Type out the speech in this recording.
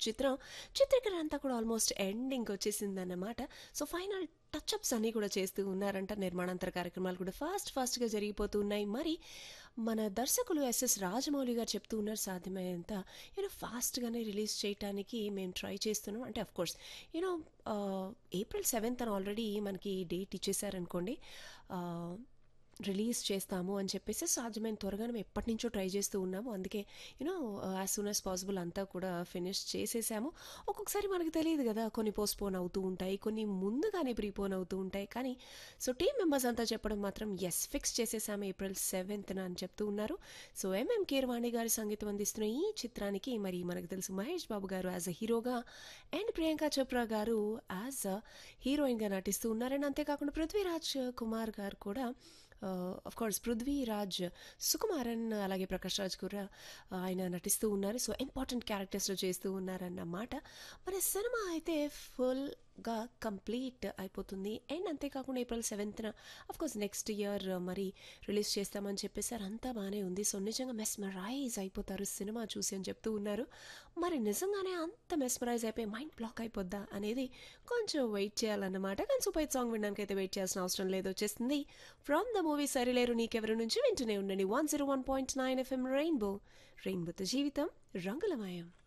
చిత్రం చిత్రీకరణ అంతా కూడా ఆల్మోస్ట్ ఎండింగ్ వచ్చేసిందన్నమాట సో ఫైనల్ టచ్అప్స్ అన్నీ కూడా చేస్తూ ఉన్నారంట నిర్మాణాంతర కార్యక్రమాలు కూడా ఫాస్ట్ ఫాస్ట్గా జరిగిపోతూ ఉన్నాయి మరి మన దర్శకులు ఎస్ఎస్ రాజమౌళి గారు చెప్తూ ఉన్నారు సాధ్యమైనంత యూనో ఫాస్ట్గానే రిలీజ్ చేయడానికి మేము ట్రై చేస్తున్నాం అంటే of course you know April seventh అని ఆల్రెడీ మనకి డేట్ ఇచ్చేసారనుకోండి రిలీజ్ చేస్తాము అని చెప్పేసి సాధ్యమైన త్వరగా మేము ఎప్పటి నుంచో ట్రై చేస్తూ ఉన్నాము అందుకే you know as soon as possible అంతా కూడా ఫినిష్ చేసేసాము ఒక్కొక్కసారి మనకు తెలియదు కదా కొన్ని పోస్ట్పోన్ అవుతూ ఉంటాయి కొన్ని ముందుగానే ప్రీపోన్ అవుతూ ఉంటాయి కానీ సో టీం మెంబర్స్ అంతా చెప్పడం మాత్రం ఎస్ ఫిక్స్ చేసేసాము ఏప్రిల్ సెవెంత్న అని చెప్తూ ఉన్నారు సో ఎంఎం కీరవాణి గారి సంగీతం అందిస్తున్న ఈ చిత్రానికి మరి మనకు తెలుసు మహేష్ బాబు గారు యాజ్ అ హీరోగా అండ్ ప్రియాంక చోప్రా గారు యాజ్ అ హీరోయిన్గా నటిస్తూ ఉన్నారు అండ్ అంతేకాకుండా పృథ్వీరాజ్ కుమార్ గారు కూడా ఆఫ్ కోర్స్ పృథ్వీరాజ్ సుకుమారన్ అలాగే ప్రకాష్ రాజ్ కూడా ఆయన నటిస్తూ ఉన్నారు సో ఇంపార్టెంట్ క్యారెక్టర్స్లో చేస్తూ ఉన్నారన్నమాట మరి సినిమా అయితే ఫుల్గా కంప్లీట్ అయిపోతుంది అండ్ అంతేకాకుండా ఏప్రిల్ సెవెంత్న కోర్స్ నెక్స్ట్ ఇయర్ మరి రిలీజ్ చేస్తామని చెప్పేసారు అంతా బాగానే ఉంది సో నిజంగా మెస్మరైజ్ అయిపోతారు సినిమా చూసి అని చెప్తూ ఉన్నారు మరి నిజంగానే అంత మెస్మరైజ్ అయిపోయి మైండ్ బ్లాక్ అయిపోద్దా అనేది కొంచెం వెయిట్ చేయాలన్నమాట కానీ సూపర్ హిట్ సాంగ్ వినడానికి అయితే వెయిట్ చేయాల్సిన అవసరం లేదు వచ్చేస్తుంది from the movie Sarileru Neekevvaru నుంచి వింటూనే ఉండండి one zero one point nine FM rainbow రెయిన్బోతో జీవితం రంగులమయం